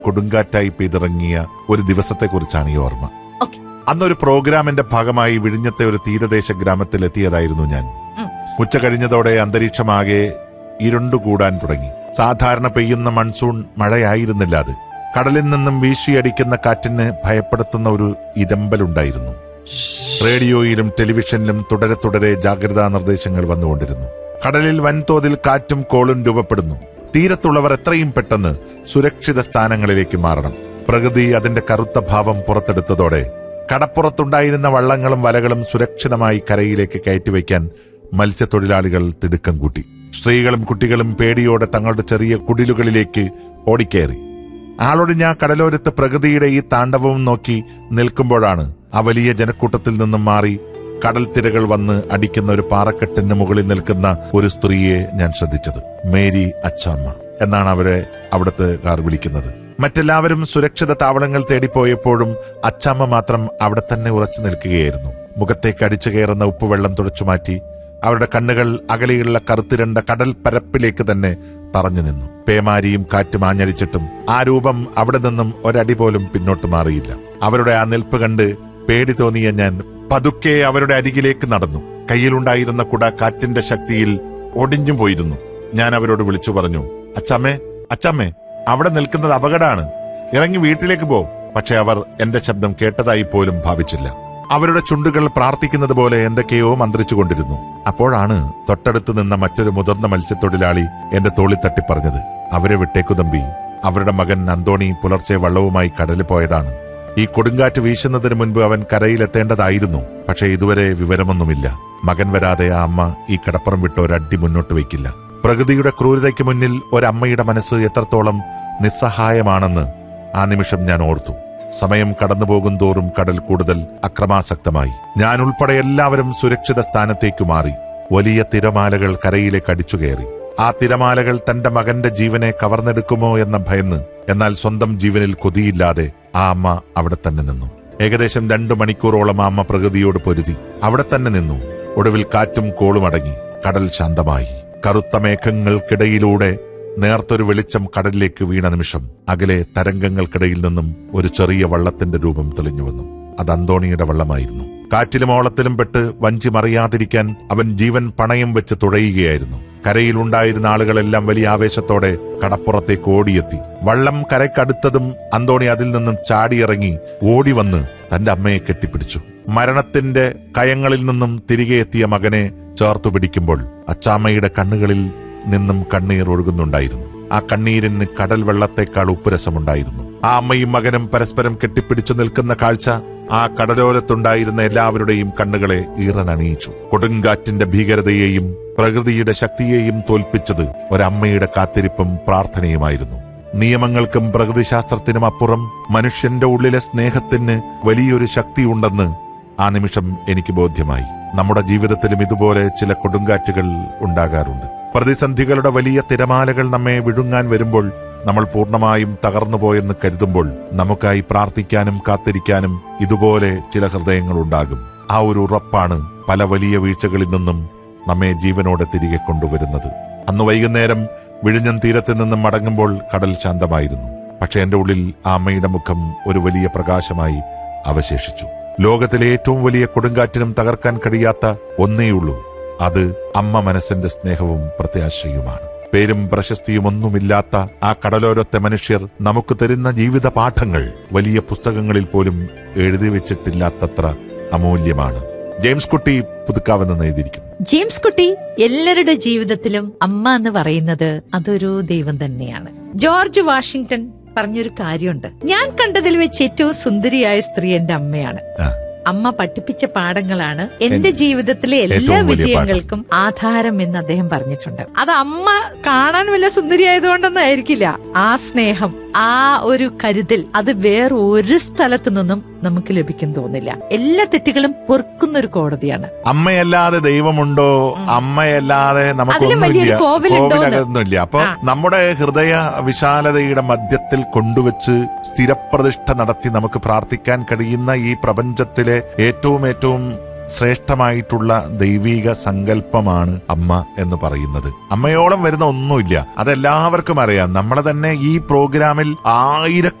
കൊടുങ്കാറ്റായി പെയ്തിറങ്ങിയ ഒരു ദിവസത്തെക്കുറിച്ചാണ് ഈ ഓർമ്മ ഓക്കെ അന്നൊരു പ്രോഗ്രാമിന്റെ ഭാഗമായി വിഴിഞ്ഞത്തെ ഒരു തീരദേശ ഗ്രാമത്തിൽ എത്തിയതായിരുന്നു ഞാൻ ഉം. ഉച്ച കഴിഞ്ഞതോടെ അന്തരീക്ഷമാകെ ഇരുണ്ടുകൂടാൻ തുടങ്ങി സാധാരണ പെയ്യുന്ന മൺസൂൺ മഴയായിരുന്നില്ല അത് കടലിൽ നിന്നും വീശിയടിക്കുന്ന കാറ്റിന് ഭയപ്പെടുത്തുന്ന ഒരു ഇരമ്പലുണ്ടായിരുന്നു റേഡിയോയിലും ടെലിവിഷനിലും തുടരെ തുടരെ ജാഗ്രതാ നിർദ്ദേശങ്ങൾ വന്നുകൊണ്ടിരുന്നു കടലിൽ വൻതോതിൽ കാറ്റും കോളും രൂപപ്പെടുന്നു തീരത്തുള്ളവർ എത്രയും പെട്ടെന്ന് സുരക്ഷിത സ്ഥാനങ്ങളിലേക്ക് മാറണം പ്രകൃതി അതിന്റെ കറുത്ത ഭാവം പുറത്തെടുത്തതോടെ കടപ്പുറത്തുണ്ടായിരുന്ന വള്ളങ്ങളും വലകളും സുരക്ഷിതമായി കരയിലേക്ക് കയറ്റിവെക്കാൻ മത്സ്യത്തൊഴിലാളികൾ തിടുക്കം കൂട്ടി സ്ത്രീകളും കുട്ടികളും പേടിയോടെ തങ്ങളുടെ ചെറിയ കുടിലുകളിലേക്ക് ഓടിക്കയറി ആളൊഴിഞ്ഞ കടലോരത്ത് പ്രകൃതിയുടെ ഈ താണ്ഡവവും നോക്കി നിൽക്കുമ്പോഴാണ് ആ വലിയ ജനക്കൂട്ടത്തിൽ നിന്നും മാറി കടൽ തിരകൾ വന്ന് അടിക്കുന്ന ഒരു പാറക്കെട്ടിന് മുകളിൽ നിൽക്കുന്ന ഒരു സ്ത്രീയെ ഞാൻ ശ്രദ്ധിച്ചത് മേരി അച്ചാമ്മ എന്നാണ് അവരെ അവിടുത്തെ കാർ വിളിക്കുന്നത് മറ്റെല്ലാവരും സുരക്ഷിത താവളങ്ങൾ തേടിപ്പോയപ്പോഴും അച്ചാമ്മ മാത്രം അവിടെ തന്നെ ഉറച്ചു നിൽക്കുകയായിരുന്നു മുഖത്തേക്ക് അടിച്ചു കയറുന്ന ഉപ്പുവെള്ളം തുടച്ചു മാറ്റി അവരുടെ കണ്ണുകൾ അകലെയുള്ള കറുത്തിരണ്ട കടൽ പരപ്പിലേക്ക് തന്നെ തറഞ്ഞു നിന്നു പേമാരിയും കാറ്റും ആഞ്ഞടിച്ചിട്ടും ആ രൂപം അവിടെ നിന്നും ഒരടി പോലും പിന്നോട്ട് മാറിയില്ല അവരുടെ ആ നിൽപ്പ് കണ്ട് പേടി തോന്നിയ ഞാൻ പതുക്കെ അവരുടെ അരികിലേക്ക് നടന്നു കയ്യിലുണ്ടായിരുന്ന കുട കാറ്റിന്റെ ശക്തിയിൽ ഒടിഞ്ഞു പോയിരുന്നു ഞാൻ അവരോട് വിളിച്ചു പറഞ്ഞു അച്ചമ്മേ അച്ചമ്മേ അവിടെ നിൽക്കുന്നത് അപകടമാണ് ഇറങ്ങി വീട്ടിലേക്ക് പോ പക്ഷെ അവർ എന്റെ ശബ്ദം കേട്ടതായി പോലും ഭാവിച്ചില്ല അവരുടെ ചുണ്ടുകൾ പ്രാർത്ഥിക്കുന്നത് പോലെ എന്തൊക്കെയോ മന്ത്രിച്ചുകൊണ്ടിരുന്നു അപ്പോഴാണ് തൊട്ടടുത്ത് നിന്ന മറ്റൊരു മുതിർന്ന മത്സ്യത്തൊഴിലാളി എന്റെ തോളിൽ തട്ടി പറഞ്ഞത് അവരെ വിട്ടേക്കു തമ്പി അവരുടെ മകൻ അന്തോണി പുലർച്ചെ വള്ളവുമായി കടലിൽ പോയതാണ് ഈ കൊടുങ്കാറ്റ് വീശുന്നതിന് മുൻപ് അവൻ കരയിലെത്തേണ്ടതായിരുന്നു പക്ഷെ ഇതുവരെ വിവരമൊന്നുമില്ല മകൻ വരാതെ ആ അമ്മ ഈ കടപ്പുറം വിട്ട് ഒരടി മുന്നോട്ട് വയ്ക്കില്ല പ്രകൃതിയുടെ ക്രൂരതയ്ക്ക് മുന്നിൽ ഒരമ്മയുടെ മനസ്സ് എത്രത്തോളം നിസ്സഹായമാണെന്ന് ആ നിമിഷം ഞാൻ ഓർത്തു സമയം കടന്നുപോകും തോറും കടൽ കൂടുതൽ അക്രമാസക്തമായി ഞാൻ ഉൾപ്പെടെ എല്ലാവരും സുരക്ഷിത സ്ഥാനത്തേക്കു മാറി വലിയ തിരമാലകൾ കരയിലേക്ക് അടിച്ചു കയറി ആ തിരമാലകൾ തന്റെ മകന്റെ ജീവനെ കവർന്നെടുക്കുമോ എന്ന ഭയന്ന് എന്നാൽ സ്വന്തം ജീവനിൽ കൊതിയില്ലാതെ ആ അമ്മ അവിടെ തന്നെ നിന്നു ഏകദേശം രണ്ടു മണിക്കൂറോളം ആ അമ്മ പ്രകൃതിയോട് പൊരുതി അവിടെ തന്നെ നിന്നു ഒടുവിൽ കാറ്റും കോളും അടങ്ങി കടൽ ശാന്തമായി കറുത്ത മേഘങ്ങൾക്കിടയിലൂടെ നേർത്തൊരു വെളിച്ചം കടലിലേക്ക് വീണ നിമിഷം അകലെ തരംഗങ്ങൾക്കിടയിൽ നിന്നും ഒരു ചെറിയ വള്ളത്തിന്റെ രൂപം തെളിഞ്ഞു വന്നു അത് അന്തോണിയുടെ വള്ളമായിരുന്നു കാറ്റിലും ഓളത്തിലും പെട്ട് വഞ്ചി മറിയാതിരിക്കാൻ അവൻ ജീവൻ പണയം വെച്ച് തുഴയുകയായിരുന്നു കരയിലുണ്ടായിരുന്ന ആളുകളെല്ലാം വലിയ ആവേശത്തോടെ കടപ്പുറത്തേക്ക് ഓടിയെത്തി വള്ളം കരയ്ക്കടുത്തതും അന്തോണി അതിൽ നിന്നും ചാടിയിറങ്ങി ഓടി വന്ന് തന്റെ അമ്മയെ കെട്ടിപ്പിടിച്ചു മരണത്തിന്റെ കയങ്ങളിൽ നിന്നും തിരികെ എത്തിയ മകനെ ചേർത്തു പിടിക്കുമ്പോൾ അച്ചാമ്മയുടെ കണ്ണുകളിൽ നിന്നും കണ്ണീർ ഒഴുകുന്നുണ്ടായിരുന്നു ആ കണ്ണീരിന് കടൽ വെള്ളത്തെക്കാൾ ഉപ്പുരസമുണ്ടായിരുന്നു ആ അമ്മയും മകനും പരസ്പരം കെട്ടിപ്പിടിച്ചു നിൽക്കുന്ന കാഴ്ച ആ കടലോരത്തുണ്ടായിരുന്ന എല്ലാവരുടെയും കണ്ണുകളെ ഈറനണിയിച്ചു കൊടുങ്കാറ്റിന്റെ ഭീകരതയെയും പ്രകൃതിയുടെ ശക്തിയെയും തോൽപ്പിച്ചത് ഒരമ്മയുടെ കാത്തിരിപ്പും പ്രാർത്ഥനയുമായിരുന്നു നിയമങ്ങൾക്കും പ്രകൃതിശാസ്ത്രത്തിനും അപ്പുറം മനുഷ്യന്റെ ഉള്ളിലെ സ്നേഹത്തിന് വലിയൊരു ശക്തിയുണ്ടെന്ന് ആ നിമിഷം എനിക്ക് ബോധ്യമായി നമ്മുടെ ജീവിതത്തിലും ഇതുപോലെ ചില കൊടുങ്കാറ്റുകൾ ഉണ്ടാകാറുണ്ട് പ്രതിസന്ധികളുടെ വലിയ തിരമാലകൾ നമ്മെ വിഴുങ്ങാൻ വരുമ്പോൾ നമ്മൾ പൂർണ്ണമായും തകർന്നുപോയെന്ന് കരുതുമ്പോൾ നമുക്കായി പ്രാർത്ഥിക്കാനും കാത്തിരിക്കാനും ഇതുപോലെ ചില ഹൃദയങ്ങൾ ഉണ്ടാകും ആ ഒരു ഉറപ്പാണ് പല വലിയ വീഴ്ചകളിൽ നിന്നും നമ്മെ ജീവനോടെ തിരികെ കൊണ്ടുവരുന്നത് അന്ന് വൈകുന്നേരം വിഴിഞ്ഞം തീരത്ത് നിന്നും മടങ്ങുമ്പോൾ കടൽ ശാന്തമായിരുന്നു പക്ഷെ എന്റെ ഉള്ളിൽ ആ അമ്മയുടെ മുഖം ഒരു വലിയ പ്രകാശമായി അവശേഷിച്ചു ലോകത്തിലെ ഏറ്റവും വലിയ കൊടുങ്കാറ്റിനും തകർക്കാൻ കഴിയാത്ത ഒന്നേയുള്ളൂ അത് അമ്മ മനസ്സിന്റെ സ്നേഹവും പ്രത്യാശയുമാണ് പേരും പ്രശസ്തിയും ഒന്നുമില്ലാത്ത ആ കടലോരത്തെ മനുഷ്യർ നമുക്ക് തരുന്ന ജീവിത പാഠങ്ങൾ വലിയ പുസ്തകങ്ങളിൽ പോലും എഴുതി വെച്ചിട്ടില്ലാത്തത്ര അമൂല്യമാണ് ജെയിംസ് കുട്ടി പുതുക്കാവെന്ന് എഴുതിയിരിക്കുന്നു ജെയിംസ് കുട്ടി എല്ലാവരുടെ ജീവിതത്തിലും അമ്മ എന്ന് പറയുന്നത് അതൊരു ദൈവം തന്നെയാണ് ജോർജ് വാഷിംഗ്ടൺ പറഞ്ഞൊരു കാര്യമുണ്ട് ഞാൻ കണ്ടതിൽ വെച്ച് ഏറ്റവും സുന്ദരിയായ സ്ത്രീ എന്റെ അമ്മയാണ് ആ. അമ്മ പഠിപ്പിച്ച പാഠങ്ങളാണ് എന്റെ ജീവിതത്തിലെ എല്ലാ ഏറ്റവും വലിയ വിജയങ്ങൾക്കും ആധാരം എന്ന് അദ്ദേഹം പറഞ്ഞിട്ടുണ്ട് അത് അമ്മ കാണാൻ വല്ല സുന്ദരിയായതുകൊണ്ടൊന്നും ആയിരിക്കില്ല ആ സ്നേഹം ആ ഒരു കരുതൽ അത് വേറെ ഒരു സ്ഥലത്തു നിന്നും നമുക്ക് ലഭിക്കും തോന്നില്ല എല്ലാ തെറ്റുകളും പൊറുക്കുന്ന ഒരു കോടതിയാണ് അമ്മയല്ലാതെ ദൈവമുണ്ടോ അമ്മയല്ലാതെ അതിലും നമുക്കൊന്നുമില്ല വലിയൊരു കോവിലുണ്ടോന്ന്. കോവിലകത്തൊന്നുമില്ല അപ്പൊ ആ. നമ്മുടെ ഹൃദയ വിശാലതയുടെ മധ്യത്തിൽ കൊണ്ടുവച്ച് സ്ഥിരപ്രതിഷ്ഠ നടത്തി നമുക്ക് പ്രാർത്ഥിക്കാൻ കഴിയുന്ന ഈ പ്രപഞ്ചത്തിലെ ഏറ്റവും ഏറ്റവും ശ്രേഷ്ഠമായിട്ടുള്ള ദൈവീക സങ്കല്പമാണ് അമ്മ എന്ന് പറയുന്നത് അമ്മയോളം വരുന്ന ഒന്നുമില്ല അതെല്ലാവർക്കും അറിയാം നമ്മളെ തന്നെ ഈ പ്രോഗ്രാമിൽ ആയിര